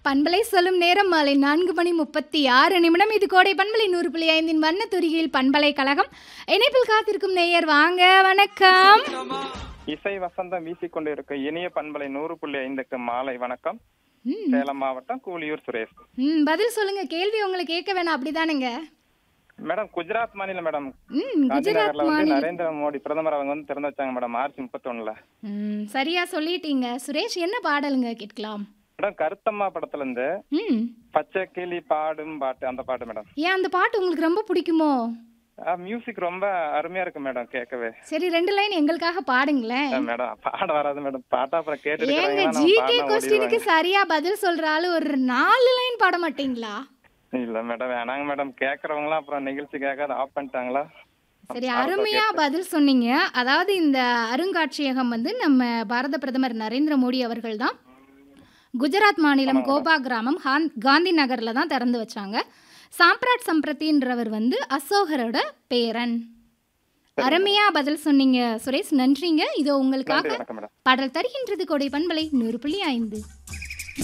பண்பலை சொல்லும் நேரம் மாலை நான்கு மணி முப்பத்தி ஆறு நிமிடம் இது கோடை பண்பலை நூறு புள்ளி ஐந்தின் வண்ணத்துறையில் பண்பலைக்கழகம் இணைப்பில் காத்திருக்கும் நேயர் வாங்க வணக்கம் இசை வசந்தம் வீசிக்கொண்டு இருக்கும் இனிய பண்பலை நூறு புள்ளி ஐந்துக்கு மாலை வணக்கம் ம், சேலம் மாவட்டம் கூலியூர் சுரேஷ் ம் பதில் சொல்லுங்க கேள்வி உங்களை கேட்க வேணாம் அப்படிதானுங்க மேடம் குஜராத் மாநிலம் மேடம் ம் காந்தி குஜராத் நகர்ல வந்து மாநிலம் நரேந்திர மோடி பிரதமர் அவங்க வந்து திறந்து வச்சாங்க மேடம் மார்ச் முப்பத்தொன்னுல ம் சரியா சொல்லிட்டீங்க சுரேஷ் என்ன பாடலுங்க கேட்கலாம் மேடம் கருத்தம்மா படத்துல இருந்து ம் பச்சை கிளி பாடும் பாட்டு அந்த பாட்டு மேடம் ஏன் அந்த பாட்டு உங்களுக்கு ரொம்ப பிடிக்குமோ மியூசிக் ரொம்ப அருமையா இருக்கு மேடம் கேட்கவே சரி ரெண்டு லைன் எங்களுக்காக பாடுங்களேன் அஹ் மேடம் பாட வராது மேடம் பாட்டா அப்புறம் கேட்டுட்டு ஏங்க இருக்கிறாங்கன்னா நம்ம ஜிகே பாடினா கொஸ்டினுக்கு ஓடிடுவாங்க. சரியா பதில் சொல்ற ஆளு ஒரு நாலு லைன் பாட மாட்டீங்களா இல்ல மேடம் வேணாங்க மேடம் கேக்குறவங்களாம் அப்புறம் நிகழ்ச்சி கேட்காத ஆஃப் பண்ணிட்டாங்களா சரி அருமையா பதில் சொன்னீங்க அதாவது இந்த அருங்காட்சியகம் வந்து நம்ம பாரத பிரதமர் நரேந்திர மோடி அவர்கள் தான் குஜராத் மாநிலம் கோபா கிராமம் ஹான் காந்தி நகர்ல தான் திறந்து வச்சாங்க சாம்ராட் சம்பிரதின்றவர் வந்து அசோகரோட பேரன் அருமையா பதில் சொன்னீங்க சுரேஷ் நன்றிங்க இதோ நன்றி உங்களுக்காக வணக்கம் மேடம் பாடல் தருகின்றது கொடை பண்பலை நூறு புள்ளி ஐந்து